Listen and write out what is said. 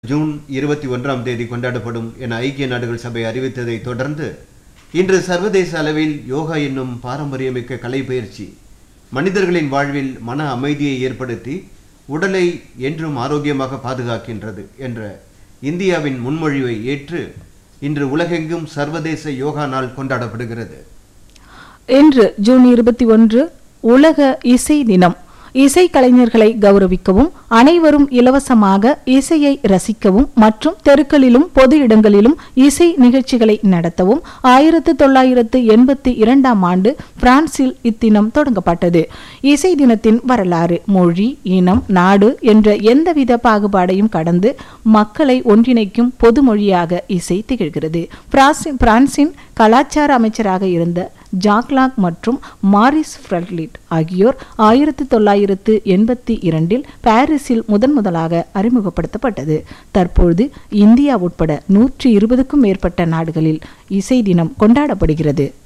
June இருபத்தி ஒன்றாம் தேதி கொண்டாடப்படும் என ஐக்கிய நாடுகள் சபை அறிவித்ததை தொடர்ந்து இன்று சர்வதேச அளவில் யோகா என்னும் பாரம்பரியமிக்க கலை பயிற்சி மனிதர்களின் வாழ்வில் மன அமைதியை ஏற்படுத்தி உடலை என்றும் ஆரோக்கியமாக பாதுகாக்கின்றது என்ற இந்தியாவின் முன்மொழிவை ஏற்று இன்று உலகெங்கும் சர்வதேச யோகா நாள் கொண்டாடப்படுகிறது இன்று ஜூன் இருபத்தி ஒன்று உலக இசை தினம் இசை கலைஞர்களை கௌரவிக்கவும் அனைவரும் இலவசமாக இசையை ரசிக்கவும் மற்றும் தெருக்களிலும் பொது இடங்களிலும் இசை நிகழ்ச்சிகளை நடத்தவும் ஆயிரத்து தொள்ளாயிரத்து எண்பத்தி இரண்டாம் ஆண்டு பிரான்சில் இத்தினம் தொடங்கப்பட்டது இசை தினத்தின் வரலாறு மொழி இனம் நாடு என்ற எந்தவித பாகுபாடையும் கடந்து மக்களை ஒன்றிணைக்கும் பொது மொழியாக இசை திகழ்கிறது பிரான்சி- பிரான்சின் கலாச்சார அமைச்சராக இருந்த ஜாக்லாக் மற்றும் மாரிஸ் ஃப்ரட்லிட் ஆகியோர் ஆயிரத்தி தொள்ளாயிரத்து எண்பத்தி இரண்டில் பாரிஸில் முதன் முதலாக அறிமுகப்படுத்தப்பட்டது தற்பொழுது இந்தியா உட்பட நூற்றி இருபதுக்கும் மேற்பட்ட நாடுகளில் இசை தினம் கொண்டாடப்படுகிறது